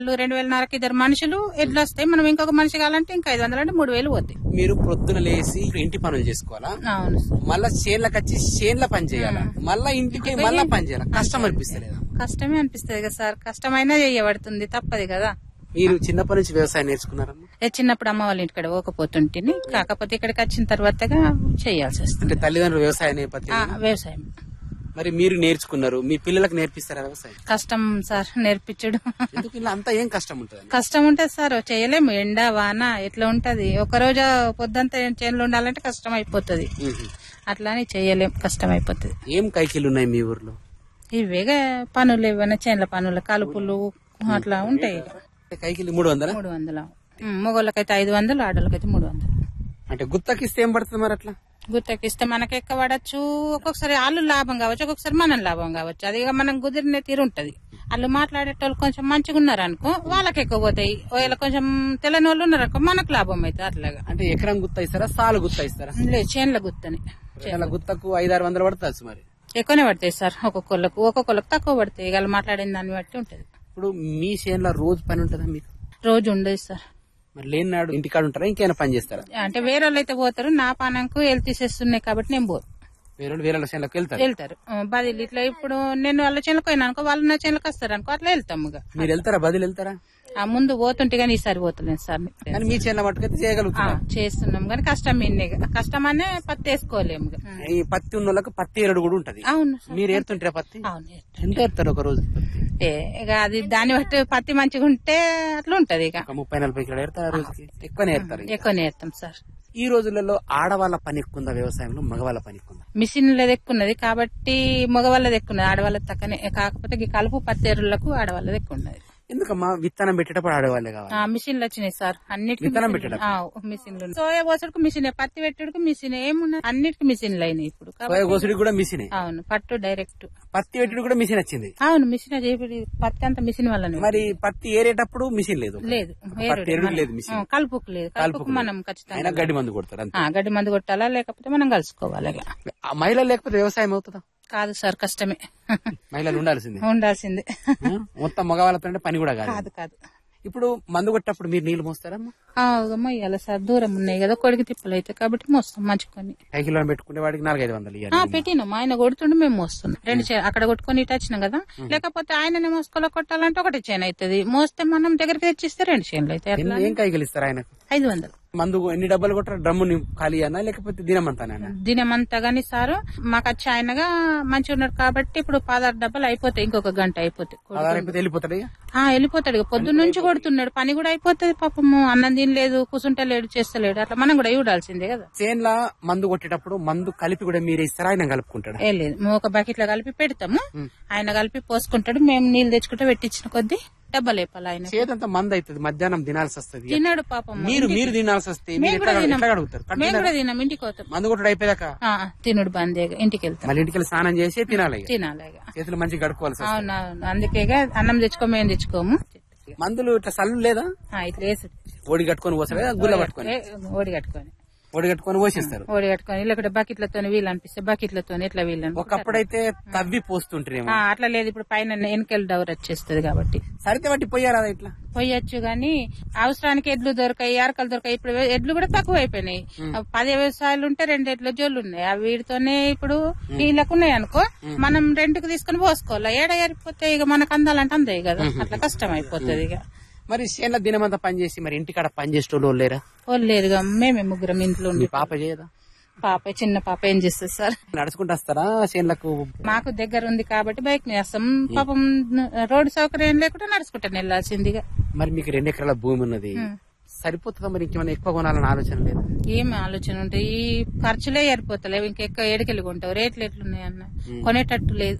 రెండు వేలన్నరకి ఇద్దరు మనుషులు ఎడ్లు వస్తాయి మనం ఇంకొక మనిషి కావాలంటే ఇంకా ఐదు వందలు అంటే మూడు వేలు పోతాయి మీరు ప్రొద్దున లేసి ఇంటి పనులు చేసుకోవాలా అవును సార్ మళ్ళా చేన్లకు వచ్చి చేన్ల పని చేయాలా మళ్ళా ఇంటికి మళ్ళా పని చేయాలా కష్టం అనిపిస్తలేదా కష్టమే అనిపిస్తుంది కదా సార్ కష్టమైనా చేయబడుతుంది తప్పది కదా మీరు చిన్నప్పటి నుంచి వ్యవసాయం నేర్చుకున్నారమ్మా ఏ చిన్నప్పుడు అమ్మ వాళ్ళ ఇంటికాడ పోకపోతుంటిని కాకపోతే ఇక్కడికి వచ్చిన తర్వాతగా చేయాల్సి వస్తుంది అంటే తల్లిదండ్రులు వ్యవసాయ నేపథ్యం ఆ, వ్యవసాయం మరి మీరు నేర్చుకున్నారు మీ పిల్లలకు నేర్పిస్తారా వ్యవసాయం కష్టం సార్ నేర్పించడు ఎందుకు ఇలా అంతా ఏం కష్టం ఉంటుంది కష్టం ఉంటది సార్ చేయలేము ఎండ వాన ఎట్లా ఉంటది ఒక రోజు పొద్దంతా చేనులో ఉండాలంటే కష్టం అయిపోతుంది అట్లానే చేయలేం కష్టం అయిపోతుంది ఏం కైకిలు ఉన్నాయి మీ ఊర్లో ఇవేగా పనులు ఏమైనా చేనుల పనులు కలుపులు అట్లా ఉంటాయి ఇక. కైకిలు మూడు వందల మూడు వందల మగోళ్ళకైతే ఐదు వందలు ఆడోళ్ళకైతే మూడు వందలు అంటే గుత్తకిస్తే ఏం పడుతుంది మరి అట్లా గుత్తకిస్తే మనకి ఎక్క పడచ్చు ఒక్కొక్కసారి వాళ్ళు లాభం కావచ్చు ఒక్కొక్కసారి మనం లాభం కావచ్చు అది ఇక మనం కుదిరిన తీరు ఉంటది వాళ్ళు మాట్లాడేటోళ్ళు కొంచెం మంచిగా ఉన్నారు అనుకో వాళ్ళకి ఎక్కువ పోతాయి ఒకవేళ కొంచెం తెల్లని వాళ్ళు ఉన్నారు అనుకో మనకు లాభం అవుతుంది అట్లాగా అంటే ఎకరం గుత్త ఇస్తారా సాలు గుత్త ఇస్తారా లేదు చేనుల గుత్తని అలా గుత్తకు ఐదారు వందలు పడుతుంది మరి ఎక్కువనే పడతాయి సార్ ఒక్కొక్కళ్ళకు ఒక్కొక్కళ్ళకు తక్కువ పడతాయి ఇక వాళ్ళు మాట్లాడిన దాన్ని బట్టి ఉంటది ఇప్పుడు మీ చేనులో రోజు పని ఉంటుందా మీకు రోజు ఉండదు సార్ మరి లేని నాడు ఇంటికాడ ఉంటారా ఇంకేమైనా పని చేస్తారా అంటే వేరే వాళ్ళు అయితే పోతారు నా పానంకు హెల్త్ తీసేస్తున్నాయి కాబట్టి నేను పోను వేరే వాళ్ళు వేరే వాళ్ళ చేనులకు వెళ్తారు వెళ్తారు ఆ, బదిలీ ఇట్లా ఇప్పుడు నేను వాళ్ళ చేనులకు పోయినా అనుకో వాళ్ళు నా చేనులకు వస్తారు అనుకో అట్లా వెళ్తాము ఇక మీరు వెళ్తారా బదిలీ వెళ్తారా ఆ ముందు పోతుంటే కానీ ఈసారి పోతలేను సార్ కానీ మీ చేనుల మట్టుకైతే ఆ, చేయగలుగుతారా చేస్తున్నాం కానీ కష్టం ఇన్నే ఇక. కష్టం అనే పత్తి వేసుకోలేము ఇక. ఈ పత్తి ఉన్న వాళ్ళకి పత్తి ఏరుడు కూడా ఉంటది అవును సార్. మీరు ఏరుతుంటారా పత్తి అవును ఎంత ఏరుతారు ఒక రోజు ఏ, ఇక అది దాన్ని బట్టి పత్తి మంచిగా ఉంటే అట్లా ఉంటది ఇక ఒక ముప్పై నలభై కిలో ఏరుతారు ఆ రోజుకి ఎక్కువనే ఏరుతారు ఇంకా. ఎక్కువ నేర్తాం సార్ ఈ రోజులలో ఆడవాళ్ళ పని ఎక్కువ ఉందా వ్యవసాయంలో మగవాళ్ళ పని ఎక్కువ ఉందా మిషన్లది ఎక్కున్నది కాబట్టి మగవాళ్ళది ఎక్కున్నది ఆడవాళ్ళది తక్కనే కాకపోతే ఈ కలుపు పత్తేరులకు ఆడవాళ్ళది ఎక్కువ ఉన్నది ఎందుకమ్మా విత్తనం పెట్టేటప్పుడు ఆడేవాళ్ళే కావాలి ఆ మిషన్లు వచ్చినాయి సార్ అన్నిటికీ విత్తనం మిషన్లు. పెట్టడం? ఆ, మిషన్లు ఉన్నాయి. సోయా పోసడుకు మిషన్ పత్తి పెట్టుడుకు మిషన్ ఏమున్నది అన్నిటికీ మిషన్లు అయినాయి ఇప్పుడు కాబట్టి- సోయా కోసుడికి కూడా మిషనే అవును పట్టు డైరెక్ట్ పత్తి పెట్టుడు కూడా మిషన్ వచ్చింది అవును మిషన్ చేపి పత్తి అంతా మిషన్ వల్లనే మరి పత్తి ఏరేటప్పుడు మిషన్ లేదు లేదు పత్తి ఏరుడు లేదు మిషన్ ఆ, కలుపుకు లేదు కలుపుకు మనం ఖచ్చితంగా అయినా గడ్డి మందు కొడతారు అంతే ఆ, గడ్డి మందు కొట్టాలా లేకపోతే మనం కలుసుకోవాలి ఇక. ఆ మహిళలు లేకపోతే వ్యవసాయం అవుతుందా కాదు సార్ కష్టమే మహిళలు ఉండాల్సిందే ఉండాల్సిందే ఆ? మొత్తం మగవాళ్ళతో పని కూడా కాదు కాదు కాదు ఇప్పుడు మందు కొట్టేటప్పుడు మీరు నీళ్లు మోస్తారమ్మా ఆ, మొయ్యాలి సార్ దూరం ఉన్నాయి కదా కొడికి తిప్పలు అయితే కాబట్టి మోస్తాం మంచుకొని ఐదు కిలో పెట్టుకునే వాడికి నాలుగైదు వందలు ఆ, ఇవ్వాలి పెట్టినాం ఆయన కొడుతుండే మేము మోస్తున్నాం రెండు చే అక్కడ కొట్టుకొని ఇటు వచ్చినాం కదా లేకపోతే ఆయననే మోసుకోలో కొట్టాలంటే ఒకటి చేను అవుతుంది మోస్తే మనం దగ్గరికి తెచ్చిస్తే రెండు చేనులు అయితే అట్లా ఏం కాయగలు ఇస్తారు ఆయనకు ఐదు వందలు మందు ఎన్ని డబ్బాలు కొట్టారు డ్రమ్ము ని ఖాళీ అన్నా లేకపోతే దినమంతానా దినమంతా గాని సారు మాకు వచ్చి ఆయనగా మంచిగా ఉన్నాడు కాబట్టి ఇప్పుడు పదహారు డబ్బాలు అయిపోతాయి ఇంకొక గంట అయిపోతాయి ఆధార్ అయిపోతే వెళ్ళిపోతాడు ఇక? ఆ వెళ్ళిపోతాడు ఇక పొద్దున్న నుంచి కొడుతున్నాడు పని కూడా అయిపోతుంది పాపము అన్నం తినలేదు కూర్చుంటలేడు చేస్తలేడు అట్లా మనం కూడా చూడాల్సిందే కదా చేన్ల మందు కొట్టేటప్పుడు మందు కలిపి కూడా మీరే ఇస్తారా ఆయన కలుపుకుంటాడు ఏ లేదు మేము ఒక బకెట్ లో కలిపి పెడతాము ఆయన కలిపి పోసుకుంటాడు మేము నీళ్ళు తెచ్చుకుంటే పెట్టించిన కొద్దీ డబ్బా లేపాలి ఆయన చేతంతా మందు అవుతుంది మధ్యాహ్నం తినాల్సి వస్తుంది తిన్నాడు పాపం మీరు మీరు తినాల్సి వస్తే మీరు ఎట్లా ఎట్లా అడుగుతారు మేము కూడా తిన్నాం ఇంటికి పోతాం మందు కొట్టడం అయిపోయాక ఆ, తినుడు బందే ఇంటికి వెళ్తాం మళ్ళీ ఇంటికి వెళ్ళి స్నానం చేసి తినాలి ఇక. తినాలి ఇక. చేతులు మంచిగా కడుక్కోవాల్సి వస్తుంది అవునవును అందుకే ఇక అన్నం తెచ్చుకో మేము తెచ్చుకోము మందులు ఇట్లా సల్లు లేదా ఆ, ఇట్లా వేసి ఓడి కట్టుకొని పోసారు గుల్ల పట్టుకొని ఓడి కట్టుకొని ఓడి కట్టుకొని పోసేస్తారు ఓడి కట్టుకొని లేకుంటే బకెట్లతో వీలు అనిపిస్తే బకెట్లతో ఎట్లా వీలు అనిపిస్తే ఒకప్పుడైతే తవ్వి పోస్తుంటారేమో ఆ, అట్లా లేదు ఇప్పుడు పైన వెనకెళ్ళి డవర్ వచ్చేస్తుంది కాబట్టి సరితే బట్టి పోయారా ఇట్లా పోయొచ్చు గాని అవసరానికి ఎడ్లు దొరకాయి అరకలు దొరకాయి ఇప్పుడు ఎడ్లు కూడా తక్కువ అయిపోయినాయి పది వ్యవసాయాలు ఉంటే రెండు ఎడ్ల జోళ్ళు ఉన్నాయి అవి వీటితోనే ఇప్పుడు వీళ్ళకు ఉన్నాయి అనుకో మనం రెంట్కి తీసుకుని పోసుకోవాలి ఏడ ఏరిపోతే ఇక మనకు అందాలంటే అందాయి కదా అట్లా కష్టం అయిపోతుంది ఇక మరి చేనుల దినమంతా పని చేసి మరి ఇంటికాడ పని చేసేటోళ్ళు వాళ్ళు లేరా వాళ్ళు లేరుగా మేమే ముగ్గురం ఇంట్లో మీ ఉండి పాప చేయదా పాప చిన్న పాప ఏం చేస్తుంది సార్ నడుచుకుంటూ వస్తారా చేనులకు మాకు దగ్గర ఉంది కాబట్టి బైక్ మీద వస్తాం పాపం రోడ్డు సౌకర్యం లేకుండా నడుచుకుంటాను వెళ్ళాల్సిందిగా మరి మీకు రెండు ఎకరాల భూమి ఉన్నది సరిపోతుందా మరి ఇంకేమైనా ఎక్కువ కొనాలని ఆలోచన లేదు ఏం ఆలోచన ఉంటాయి ఈ ఖర్చులే ఏరిపోతలేవు ఇంకెక్కువ ఏడికెళ్ళి కొంటావు రేట్లు ఎట్లున్నాయి అన్న కొనేటట్టు లేదు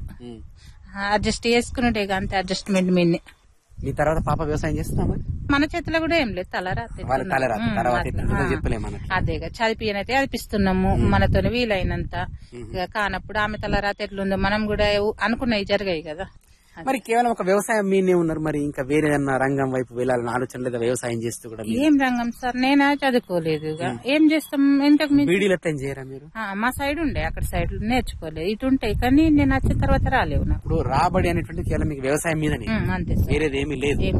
అడ్జస్ట్ చేసుకున్నట్టే ఇక అంతే అడ్జస్ట్మెంట్ మీదనే మీ తర్వాత పాప వ్యవసాయం చేస్తుందా మరి మన చేతిలో కూడా ఏం లేదు తలరా వాళ్ళ తలరాత తర్వాత ఎట్లుంటుందో చెప్పలేము మనకి అదేగా చదివినట్టే చదివిస్తున్నాము మనతో వీలైనంత ఇక కానప్పుడు ఆమె తలరాత ఎట్లుందో మనం కూడా అనుకున్నవి జరిగాయి కదా మరి కేవలం ఒక వ్యవసాయం మీనే ఉన్నారు మరి ఇంకా వేరే ఏదన్నా రంగం వైపు వెళ్ళాలని ఆలోచన లేదా వ్యవసాయం చేస్తూ కూడా మీరు? ఏం రంగం సార్ నేనా చదువుకోలేదు ఇక. ఏం చేస్తాం ఇంతకు మించి బీడీలు ఎట్లా చేయరా మీరు ఆ, మా సైడ్ ఉండే అక్కడ సైడ్ నేర్చుకోలేదు ఇటు ఉంటాయి కానీ నేను వచ్చిన తర్వాత రాలేవు నాకు ఇప్పుడు రాబడి అనేటువంటి కేవలం మీకు వ్యవసాయం మీదనే ఉమ్, అంతే సార్ వేరేది ఏమీ లేదు ఏమి లేదు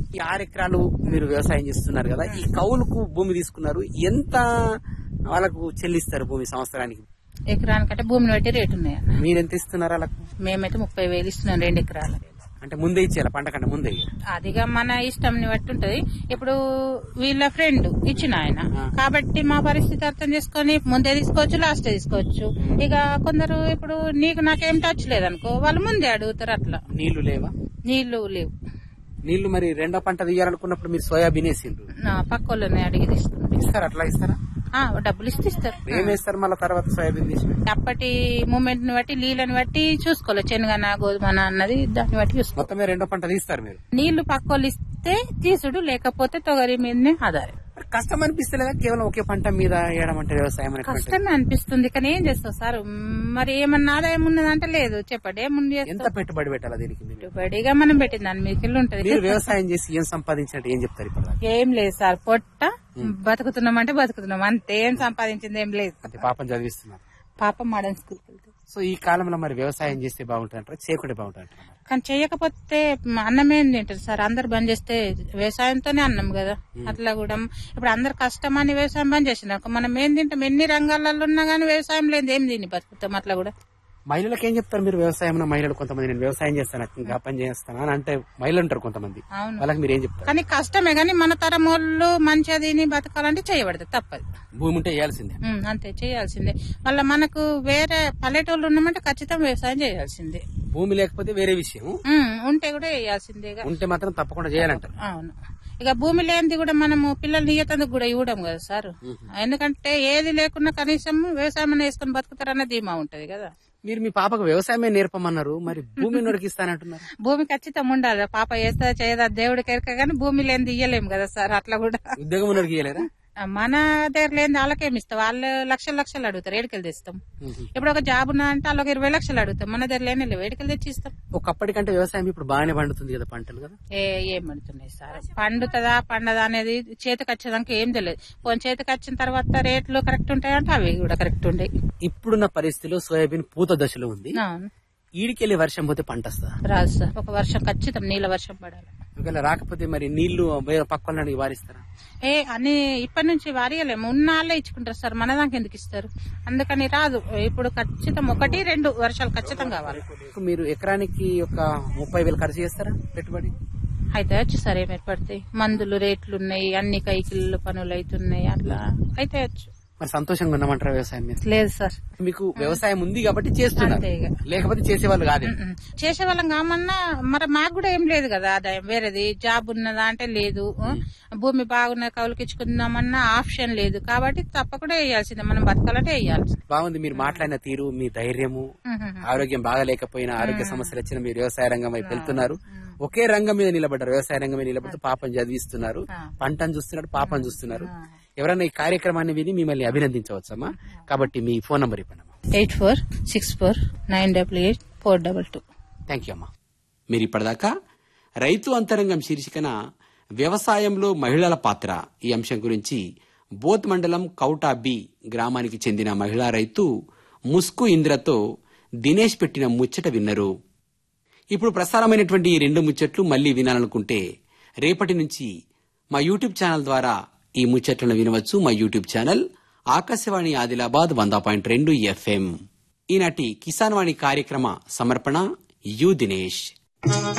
ఈ ఆరు ఎకరాలు మీరు వ్యవసాయం చేస్తున్నారు కదా ఈ కౌలుకు భూమి తీసుకున్నారు ఎంత వాళ్ళకు చెల్లిస్తారు భూమి సంవత్సరానికి ఎకరానికంటే భూమిని బట్టి రేటు ఉన్నాయి అన్న మీరు ఎంత ఇస్తున్నారు వాళ్ళకు మేమైతే ముప్పై వేలు ఇస్తున్నాం రెండు ఎకరాలు అంటే ముందే ఇచ్చేయాలి పంట కంటే ముందే అదిగా మన ఇష్టంని బట్టి ఉంటది ఇప్పుడు వీళ్ళ ఫ్రెండ్ ఇచ్చిన ఆయన కాబట్టి మా పరిస్థితి అర్థం చేసుకొని ముందే తీసుకోవచ్చు లాస్ట్ తీసుకోవచ్చు ఇక కొందరు ఇప్పుడు నీకు నాకేం టచ్ లేదనుకో వాళ్ళు ముందే అడుగుతారు అట్లా నీళ్లు లేవా నీళ్లు లేవు నీళ్లు మరి రెండో పంట తీయాలనుకున్నప్పుడు మీరు సోయాబీన్ వేసిండ్రు నా పక్క వాళ్ళని అడిగి తీసుకుంది ఇస్తారు అట్లా ఇస్తారా ఆ, డబ్బులు ఇస్తే ఇస్తారు ఏం వేస్తారు మళ్ళీ తర్వాత సోయాబీన్ తీసి అప్పటి మూమెంట్ ని బట్టి నీళ్ళని బట్టి చూసుకోవాలి శనగన గోధుమన అన్నది దాన్ని బట్టి చూసుకోవాలి మొత్తం మీద రెండో పంట తీస్తారు మీరు నీళ్లు పక్కోళ్ళు ఇస్తే తీసుడు లేకపోతే తొగరి మీదనే ఆధారం మరి కష్టం అనిపిస్తలేదా కేవలం ఒకే పంట మీద వేయడం అంటే వ్యవసాయం అనేటువంటి కష్టమే అనిపిస్తుంది కానీ ఏం చేస్తావు సార్ మరి ఏమన్నా ఆదాయం ఉన్నదంటే లేదు చెప్పండి ఏముంది ఎంత చేస్తావు పెట్టుబడి పెట్టాలి దీనికి మీరు పెట్టుబడిగా మనం పెట్టిన దాని మీకు ఉంటది మీరు వ్యవసాయం చేసి ఏం సంపాదించినట్టు ఏం చెప్తారు ఇప్పుడు ఏం లేదు సార్ పొట్ట బతుకుతున్నాం అంటే బతుకుతున్నాం అంతే ఏం సంపాదించింది ఏం లేదు అంటే పాపం చదివిస్తున్నారు పాప మోడర్న్ స్కూల్కి వెళ్తుంది సో ఈ కాలంలో మరి వ్యవసాయం చేస్తే బాగుంటుంది అంటారా చేయకుంటే బాగుంటుంది అంటారా మరి? కానీ చేయకపోతే అన్నం ఏం తింటారు సార్ అందరు బంద్ చేస్తే వ్యవసాయంతోనే అన్నం కదా అట్లా కూడా ఇప్పుడు అందరు కష్టం అని వ్యవసాయం బంద్ చేసినాక మనం ఏం తింటాం ఎన్ని రంగాలలో ఉన్నా గానీ వ్యవసాయం లేదు ఏం తిని బతుకుతాం అట్లా కూడా మహిళలకు ఏం చెప్తారు మీరు వ్యవసాయం మహిళలు కొంతమంది నేను వ్యవసాయం చేస్తాను ఇంకా పని చేస్తాను అని అంటే మహిళలు ఉంటారు కొంతమంది అవును వాళ్ళకి మీరు ఏం చెప్తారు కానీ కష్టమే కానీ మన తరం వాళ్ళు మంచిగా తిని బతకాలంటే చేయబడదు తప్పదు భూమి ఉంటే చేయాల్సిందే ఉమ్, అంతే చేయాల్సిందే మళ్ళీ మనకు వేరే పల్లెటూళ్ళు ఉన్నామంటే ఖచ్చితంగా వ్యవసాయం చేయాల్సిందే భూమి లేకపోతే వేరే విషయం ఉమ్, ఉంటే కూడా చేయాల్సిందే ఇక. ఉంటే మాత్రం తప్పకుండా చేయాలంటారు అవును ఇక భూమి లేనిది కూడా మనము పిల్లల్ని ఇయ్యతందుకు కూడా ఇవ్వడం కదా సార్ ఎందుకంటే ఏది లేకున్నా కనీసం వ్యవసాయం అన్న వేసుకుని బతుకుతారన్న ధీమా ఉంటది కదా మీరు మీ పాపకు వ్యవసాయమే నేర్పమన్నారు మరి భూమి నొరికి ఇస్తానంటున్నారు భూమి ఖచ్చితంగా ఉండాలి పాప చేస్తా చేయదా దేవుడికి ఎరక కానీ భూమి లేనిది ఇయ్యలేము కదా సార్ అట్లా కూడా ఉద్యోగం నొరికి ఇయ్యలేరా మన దగ్గర లేని వాళ్ళకేమి ఇస్తాం వాళ్ళు లక్షలు లక్షలు అడుగుతారు ఏడుకెళ్ళి తెస్తాం ఇప్పుడు ఒక జాబ్ ఉన్నా అంటే వాళ్ళకి ఇరవై లక్షలు అడుగుతాం మన దగ్గర లేని లేవు ఏడుకెళ్ళి తెచ్చి ఇస్తాం ఒకప్పటికంటే వ్యవసాయం ఇప్పుడు బాగానే పండుతుంది కదా పంటలు కదా ఏ ఏం పడుతున్నాయి సార్ పండుతుందా పండదా అనేది చేతికి వచ్చేదాకా ఏం తెలియదు పోనీ చేతికి వచ్చిన తర్వాత రేట్లు కరెక్ట్ ఉంటాయంటే అవి కూడా కరెక్ట్ ఉంటాయి ఇప్పుడున్న పరిస్థితిలో సోయాబీన్ పూత దశలో ఉంది అవును. ఈడికెళ్ళి వర్షం పోతే పంట వస్తుందా రాదు సార్ ఒక వర్షం ఖచ్చితం నీళ్ళ వర్షం పడాలి ఒకవేళ రాకపోతే మరి నీళ్లు వేరే పక్క వాళ్ళని వారిస్తారా ఏ అని ఇప్పటి నుంచి వారియలేము ఉన్న వాళ్ళే ఇచ్చుకుంటారు సార్ మన దాకా ఎందుకు ఇస్తారు అందుకని రాదు ఇప్పుడు ఖచ్చితం ఒకటి రెండు వర్షాలు ఖచ్చితం కావాలి మీరు ఎకరానికి ఒక ముప్పై వేలు ఖర్చు చేస్తారా పెట్టుబడి అయితే వచ్చి సార్ ఏమి ఏర్పడతాయి మందులు రేట్లు ఉన్నాయి అన్ని కైకిళ్ళు పనులు అవుతున్నాయి అట్లా అయితే వచ్చు మరి సంతోషంగా ఉన్నామంటారా వ్యవసాయం మీద లేదు సార్ మీకు వ్యవసాయం ఉంది కాబట్టి చేస్తున్నారు అంతే ఇక. లేకపోతే చేసేవాళ్ళు కాదు ఉమ్. చేసేవాళ్ళం కామన్నా మరి మాకు కూడా ఏం లేదు కదా ఆదాయం వేరేది జాబ్ ఉన్నదా అంటే లేదు ఆ? భూమి బాగున్న కౌలుకి ఇచ్చుకుందామన్నా ఆప్షన్ లేదు కాబట్టి తప్పకుండా వేయాల్సిందే మనం బతకాలంటే వేయాల్సిందే బాగుంది మీరు మాట్లాడిన తీరు మీ ధైర్యము ఉహుహు. ఆరోగ్యం బాగాలేకపోయినా ఆరోగ్య సమస్యలు వచ్చిన మీరు వ్యవసాయ రంగం వైపు వెళ్తున్నారు ఒకే రంగం మీద నిలబడ్డారు వ్యవసాయ రంగం మీద నిలబడుతూ పాపం చదివిస్తున్నారు ఆ. పంటను చూస్తున్నారు పాపం చూస్తున్నారు ఎవరైనా ఈ కార్యక్రమాన్ని విని మిమ్మల్ని అభినందించవచ్చమ్మా కాబట్టి మీ ఫోన్ నంబర్ ఇవ్వండి అమ్మా eight four six four nine double eight four double two thank you అమ్మా మీరు ఇప్పటిదాకా రైతు అంతరంగం శీర్షికన వ్యవసాయంలో మహిళల పాత్ర ఈ అంశం గురించి బోత్ మండలం కౌటా బి గ్రామానికి చెందిన మహిళా రైతు ముస్కు ఇంద్రతో దినేష్ పెట్టిన ముచ్చట విన్నరు ఇప్పుడు ప్రసారమైనటువంటి ఈ రెండు ముచ్చట్లు మళ్ళీ వినాలనుకుంటే రేపటి నుంచి మా యూట్యూబ్ ఛానల్ ద్వారా ఈ ముచ్చట్లను వినవచ్చు మా యూట్యూబ్ ఛానల్ ఆకాశవాణి ఆదిలాబాద్ వంద పాయింట్ రెండు ఎఫ్ఎం ఈనాటి కిసాన్ వాణి కార్యక్రమ సమర్పణ యు దినేష్